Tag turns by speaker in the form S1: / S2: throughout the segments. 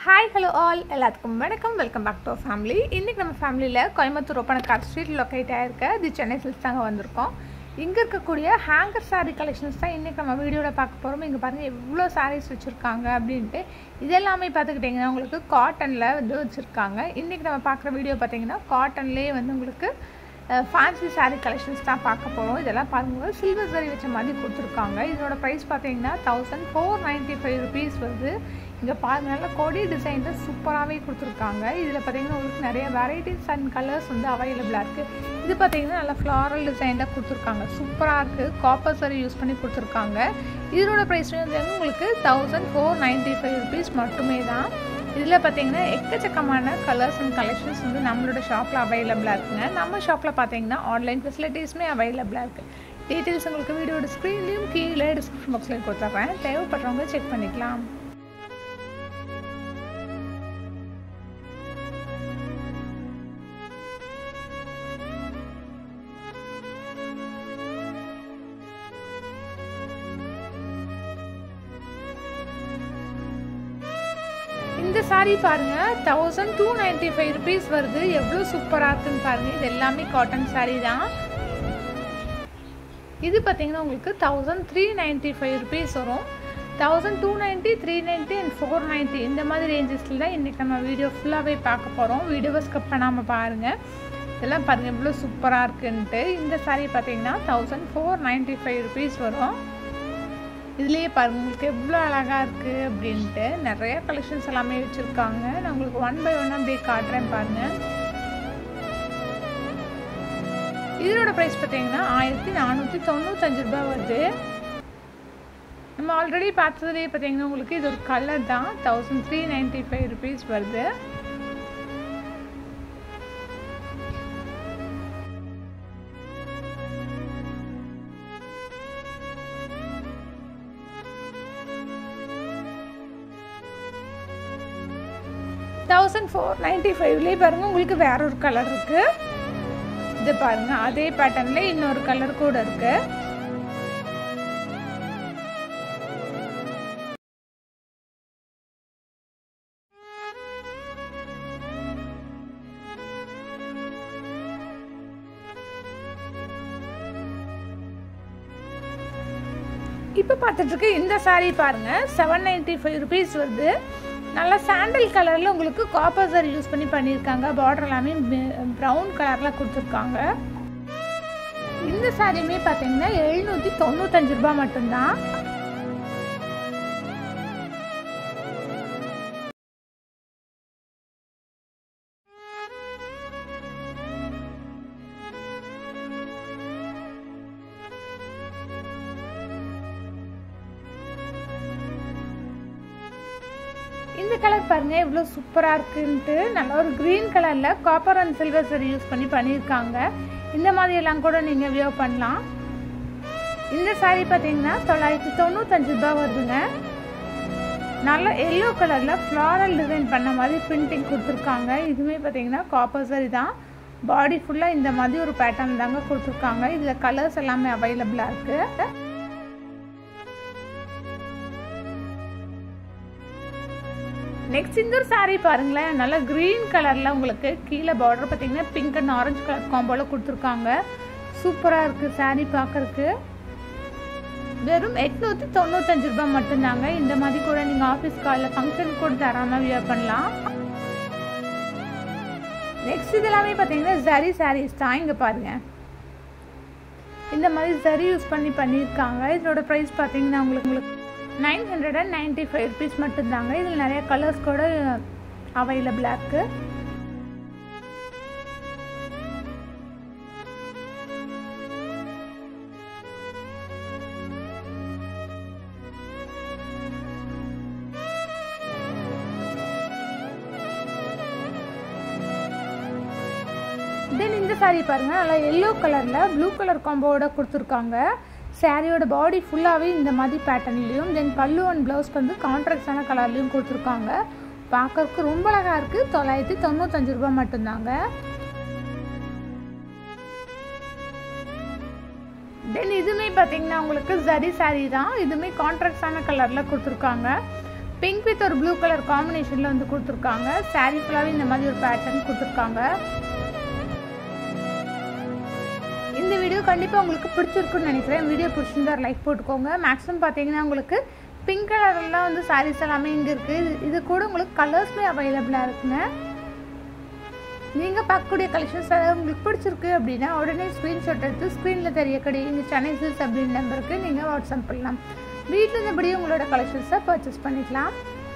S1: hi hello all எல்லாத்துக்கும் வணக்கம் welcome back to family இன்றைக்கி நம்ம ஃபேமிலியில் கோயம்புத்தூர் ஒப்பனக்கார் ஸ்ட்ரீட் லொக்கேட் ஆகிருக்க தி சென்னை சில்ஸ் தாங்க வந்திருக்கோம் இங்கே இருக்கக்கூடிய ஹேங்கர் saree கலெக்ஷன்ஸ் தான் இன்றைக்கி நம்ம வீடியோவில் பார்க்க போகிறோம் இங்கே பாருங்கள் எவ்வளோ sarees வச்சுருக்காங்க அப்படின்ட்டு இது எல்லாமே பார்த்துக்கிட்டிங்கன்னா உங்களுக்கு காட்டனில் வந்து வச்சுருக்காங்க இன்றைக்கி நம்ம பார்க்குற வீடியோ பார்த்தீங்கன்னா காட்டன்லேயே வந்து உங்களுக்கு ஃபேன்சி saree கலெக்ஷன்ஸ் தான் பார்க்க போகிறோம் இதெல்லாம் பாருங்கள் சில்வர் சரி வச்ச மாதிரி கொடுத்துருக்காங்க இதோட ப்ரைஸ் பார்த்தீங்கன்னா thousand four ninety five rupees வருது இங்கே பாருங்க நல்ல கொடி டிசைனில் சூப்பராகவே கொடுத்துருக்காங்க இதில் பார்த்தீங்கன்னா உங்களுக்கு நிறைய வெரைட்டிஸ் அண்ட் கலர்ஸ் வந்து அவைலபிளாக இருக்குது இது பார்த்தீங்கன்னா நல்லா ஃப்ளாரல் டிசைனில் கொடுத்துருக்காங்க சூப்பராக இருக்குது காப்பர் சரி யூஸ் பண்ணி கொடுத்துருக்காங்க இதோட ப்ரைஸ் வந்து உங்களுக்கு thousand four ninety five rupees மட்டுமே தான் இதில் பார்த்தீங்கன்னா எக்கச்சக்கமான கலர்ஸ் அண்ட் கலெக்ஷன்ஸ் வந்து நம்மளோட ஷாப்பில் அவைலபிளாக இருக்குங்க நம்ம ஷாப்பில் பார்த்தீங்கன்னா ஆன்லைன் ஃபெசிலிட்டிஸுமே அவைலபிளாக இருக்குது டீட்டெயில்ஸ் உங்களுக்கு வீடியோட ஸ்க்ரீன்லேயும் கீழே டிஸ்கிரிப்ஷன் பாக்ஸ்லேயும் கொடுத்துட்றேன் தேவைப்படுறவங்க செக் பண்ணிக்கலாம் இந்த சாரீ பாருங்க thousand two ninety five rupees வருது எவ்வளோ சூப்பராக இருக்குன்னு பாருங்க இது எல்லாமே காட்டன் சாரீ தான் இது பார்த்தீங்கன்னா உங்களுக்கு thousand three ninety five rupees வரும் thousand two ninety three ninety and four ninety இந்த மாதிரி ரேஞ்சஸில் தான் இன்றைக்கி நம்ம வீடியோ ஃபுல்லாகவே பார்க்க போகிறோம் வீடியோவை ஸ்கிப் பண்ணாமல் பாருங்கள் இதெல்லாம் பாருங்கள் எவ்வளோ சூப்பராக இருக்குன்ட்டு இந்த சாரீ பார்த்தீங்கன்னா thousand four ninety five rupees வரும் இதுலேயே பாருங்க உங்களுக்கு எவ்வளோ அழகாக இருக்குது அப்படின்ட்டு நிறைய கலெக்ஷன்ஸ் எல்லாமே வச்சுருக்காங்க நான் உங்களுக்கு ஒன் பை ஒன் அப்படியே காட்டுறேன் பாருங்கள் இதனோட ப்ரைஸ் பார்த்தீங்கன்னா ஆயிரத்தி நானூற்றி தொண்ணூத்தஞ்சு ரூபாய் வருது நம்ம ஆல்ரெடி பார்த்ததுலேயே பார்த்தீங்கன்னா உங்களுக்கு இது ஒரு கலர் தான் thousand three ninety five rupees வருது தௌசண்ட் ஃபோர் நைன்ட்டி ஃபைவ்லேயே பாருங்கள் உங்களுக்கு வேற ஒரு கலர் இருக்குது இது பாருங்கள் அதே பேட்டர்னில் இன்னொரு கலர் கூட இருக்குது இப்போ பார்த்துட்டு இருக்க இந்த சாரீ பாருங்க செவன் நைன்டி ஃபைவ் ருபீஸ் வருது நல்லா சாண்டல் கலரில் உங்களுக்கு காப்பர் சாரி யூஸ் பண்ணி பண்ணியிருக்காங்க பார்டர் எல்லாமே ப்ரௌன் கலரில் கொடுத்துருக்காங்க இந்த சாரியுமே பார்த்தீங்கன்னா எழுநூற்றி தொண்ணூத்தஞ்சு ரூபாய் மட்டும்தான் இந்த கலர் பாருங்க எவ்வளோ சூப்பராக இருக்குன்ட்டு நல்ல ஒரு க்ரீன் கலரில் காப்பர் அண்ட் சில்வர் சரி யூஸ் பண்ணி பண்ணியிருக்காங்க இந்த மாதிரி எல்லாம் கூட நீங்கள் வியோ பண்ணலாம் இந்த சாரீ பார்த்தீங்கன்னா தொள்ளாயிரத்தி தொண்ணூத்தஞ்சு ரூபாய் வருதுங்க நல்ல எல்லோ கலரில் ஃப்ளாரல் டிசைன் பண்ண மாதிரி பிரிண்டிங் கொடுத்துருக்காங்க இதுவுமே பார்த்தீங்கன்னா காப்பர் சரி தான் பாடி ஃபுல்லாக இந்த மாதிரி ஒரு பேட்டர்ன் தாங்க கொடுத்துருக்காங்க இதில் கலர்ஸ் எல்லாமே அவைலபிளாக இருக்குது நெக்ஸ்ட் இந்த ஒரு சாரீ பாருங்களேன் நல்லா க்ரீன் கலரில் உங்களுக்கு கீழே பார்டர் பார்த்தீங்கன்னா பிங்க் அண்ட் ஆரஞ்சு கலர் காம்போல கொடுத்துருக்காங்க சூப்பராக இருக்குது சாரீ பார்க்கறக்கு வெறும் எட்நூற்றி தொண்ணூத்தஞ்சு ரூபாய் மட்டும்தாங்க இந்த மாதிரி கூட நீங்கள் ஆஃபீஸ் காலில் ஃபங்க்ஷன் கூட தராமல் வியர் பண்ணலாம் நெக்ஸ்ட் இதெல்லாமே பார்த்தீங்கன்னா ஜரி சாரீஸ் தான் இங்கே பாருங்கள் இந்த மாதிரி ஜரி யூஸ் பண்ணி பண்ணியிருக்காங்க இதோட ப்ரைஸ் பார்த்தீங்கன்னா உங்களுக்கு உங்களுக்கு nine hundred and ninety five rupees மட்டும்தாங்க இதில் நிறைய கலர்ஸ் கூட அவைலபிளாக இருக்குது தென் இந்த சாரீ பாருங்கள் நல்லா எல்லோ கலரில் ப்ளூ கலர் காம்போவோட கொடுத்துருக்காங்க சாரியோட பாடி ஃபுல்லாகவே இந்த மாதிரி பேட்டர்ன்லேயும் தென் பல்லு அண்ட் ப்ளவுஸ் வந்து கான்ட்ராக்டான கலர்லேயும் கொடுத்துருக்காங்க பார்க்கறதுக்கு ரொம்ப அழகாக இருக்குது தொள்ளாயிரத்தி தொண்ணூத்தஞ்சு ரூபாய் மட்டும்தாங்க தென் இதுவுமே பார்த்தீங்கன்னா உங்களுக்கு ஜரி சாரீ தான் இதுவுமே கான்ட்ராக்டான கலரில் கொடுத்துருக்காங்க பிங்க் வித் ஒரு ப்ளூ கலர் காம்பினேஷனில் வந்து கொடுத்துருக்காங்க சாரீ ஃபுல்லாகவே இந்த மாதிரி ஒரு பேட்டர்ன் கொடுத்துருக்காங்க இந்த வீடியோ கண்டிப்பாக உங்களுக்கு பிடிச்சிருக்குன்னு நினைக்கிறேன் வீடியோ பிடிச்சிருந்தா லைக் போட்டுக்கோங்க மேக்ஸிமம் பார்த்தீங்கன்னா உங்களுக்கு பிங்க் கலர்லாம் வந்து சாரீஸ் எல்லாமே இங்கே இருக்குது இது இது கூட உங்களுக்கு கலர்ஸுமே அவைலபிளாக இருக்குங்க நீங்கள் பார்க்கக்கூடிய கலெக்ஷன்ஸ் அதாவது உங்களுக்கு பிடிச்சிருக்கு அப்படின்னா உடனே ஸ்க்ரீன்ஷாட் எடுத்து ஸ்க்ரீனில் தெரியக்கூடிய இங்கே சென்னை சில்ஸ் அப்படின்னு நம்பருக்கு நீங்கள் வாட்ஸ்அப் பண்ணலாம் வீட்டில் இருந்தபடியே உங்களோட கலெக்ஷன்ஸை பர்ச்சேஸ் பண்ணிக்கலாம்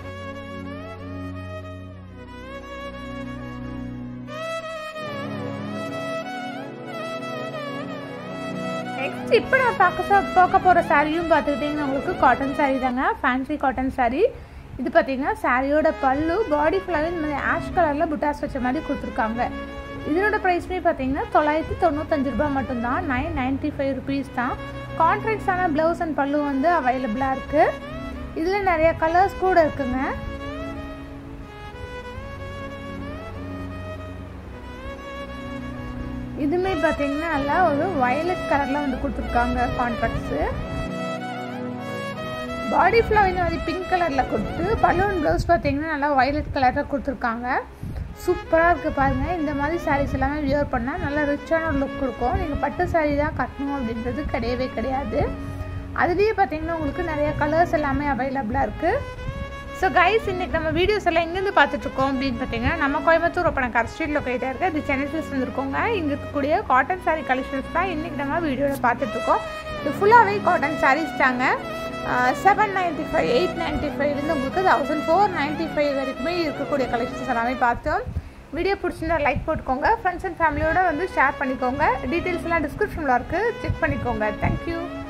S1: நெக்ஸ்ட் இப்போ நான் பார்க்க பார்க்க போகிற சாரியும் பார்த்துக்கிட்டிங்கன்னா உங்களுக்கு காட்டன் சாரீ தாங்க ஃபேன்சி காட்டன் சாரீ இது பார்த்தீங்கன்னா சாரியோட பல்லு பாடி ஃபுல்லாகவே இந்த மாதிரி ஆஷ் கலரில் புட்டாஸ் வச்ச மாதிரி கொடுத்துருக்காங்க இதனோட ப்ரைஸ்மே பார்த்தீங்கன்னா தொள்ளாயிரத்தி தொண்ணூத்தஞ்சு ரூபாய் மட்டும்தான் நைன் நைன்ட்டி ஃபைவ் ருபீஸ் தான் கான்ட்ராக்ட்ஸான ப்ளவுஸ் அண்ட் பல்லு வந்து அவைலபிளாக இருக்குது இதில் நிறைய கலர்ஸ் கூட இருக்குங்க இதுமே பார்த்தீங்கன்னா நல்லா ஒரு வயலட் கலரில் வந்து கொடுத்துருக்காங்க கான்ட்ராக்ட்ஸு பாடி ஃபுல்லாக இந்த மாதிரி பிங்க் கலரில் கொடுத்து பலூன் ப்ளவுஸ் பார்த்தீங்கன்னா நல்லா வயலட் கலரில் கொடுத்துருக்காங்க சூப்பராக இருக்குது பாருங்கள் இந்த மாதிரி சாரீஸ் எல்லாமே வியர் பண்ணால் நல்லா ரிச்சான ஒரு லுக் கொடுக்கும் நீங்கள் பட்டு சாரீ தான் கட்டணும் அப்படின்றது கிடையவே கிடையாது அதுலேயே பார்த்தீங்கன்னா உங்களுக்கு நிறைய கலர்ஸ் எல்லாமே அவைலபிளாக இருக்குது ஸோ கைஸ் இன்றைக்கி நம்ம வீடியோஸ் எல்லாம் எங்கேருந்து பார்த்துட்ருக்கோம் அப்படின்னு பார்த்தீங்கன்னா நம்ம கோயம்புத்தூர் ஒப்பனை ஸ்ட்ரீட் லொக்கேட்டாக இருக்குது அது சென்னை சில்ஸ் வந்துருக்கோங்க இங்கே இருக்கக்கூடிய காட்டன் சாரீ கலெக்ஷன்ஸ் தான் இன்றைக்கி நம்ம வீடியோவில் பார்த்துட்ருக்கோம் இது ஃபுல்லாகவே காட்டன் சாரீஸ் தாங்க seven ninety five eight ninety ஃபைவ்லேருந்து உங்களுக்கு தௌசண்ட் ஃபோர் நைன்ட்டி ஃபைவ் வரைக்குமே இருக்கக்கூடிய கலெக்ஷன்ஸ் எல்லாமே பார்த்தோம் வீடியோ பிடிச்சிருந்தா லைக் போட்டுக்கோங்க ஃப்ரெண்ட்ஸ் அண்ட் ஃபேமிலியோட வந்து ஷேர் பண்ணிக்கோங்க டீட்டெயில்ஸ் எல்லாம் டிஸ்கிரிப்ஷனில் இருக்குது செக் பண்ணிக்கோங்க தேங்க்யூ